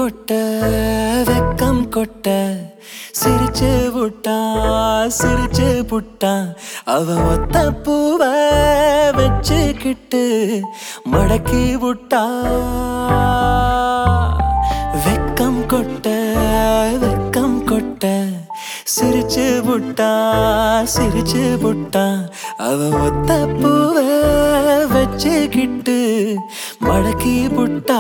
கொட்ட வெக்கம் கொட்ட சிரிச்சு புட்டா சிரிச்சு புட்டா அவ ஒத்த பூவ வச்சுக்கிட்டு மடக்கி புட்டா வெக்கம் கொட்ட வெக்கம் கொட்ட சிரிச்சு புட்டா சிரிச்சு புட்டா அவ ஒத்த பூவ வச்சுக்கிட்டு மடக்கி புட்டா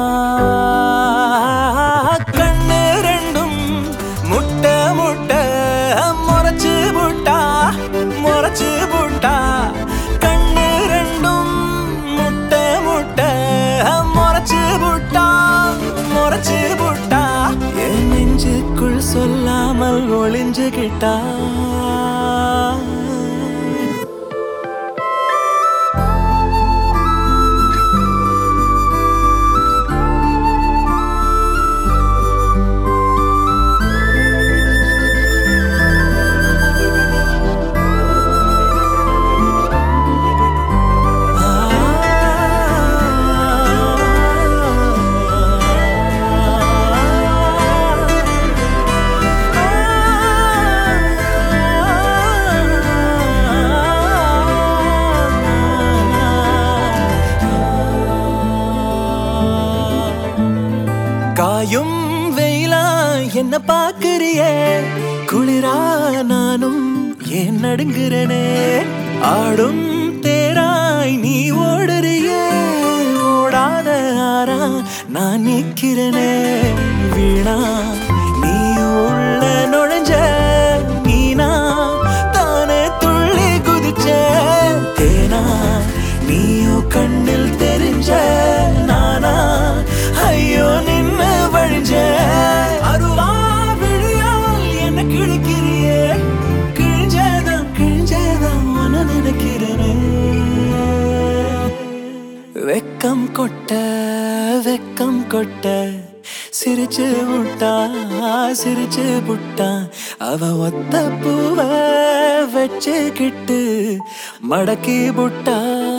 கண்ணு ரெண்டும் முட்டை முட்டை முறைச்சு புட்டா முறைச்சு புட்டா கண்ணு ரெண்டும் முட்டை முட்டை முறைச்சு புட்டா முறைச்சு புட்டா என் நெஞ்சுக்குள் சொல்லாமல் ஒளிஞ்சுகிட்டா காயும் வெயிலா என்ன பாக்குறியே குளிரா நானும் ஏன் நடுங்குறனே ஆடும் தேராய் நீ ஓடுறியே ஓடாத ஆறா நான் நிக்கிறனே வீணா நீ உள்ள நுழைஞ்ச நீனா தானே துள்ளி குதிச்ச தேனா நீயோ கண்ணில் தெரிஞ்ச நானா ஐயோ நின்னு வழிஞ்ச அருவா விழியால் என்ன கிழிக்கிறியே கிழிஞ்சதான் கிழிஞ்சதான் மன நினைக்கிறனே வெக்கம் கொட்ட வெக்கம் கொட்ட சிரிச்சு புட்டா சிரிச்சு புட்டா அவ ஒத்த பூவ வச்சுக்கிட்டு மடக்கி புட்டா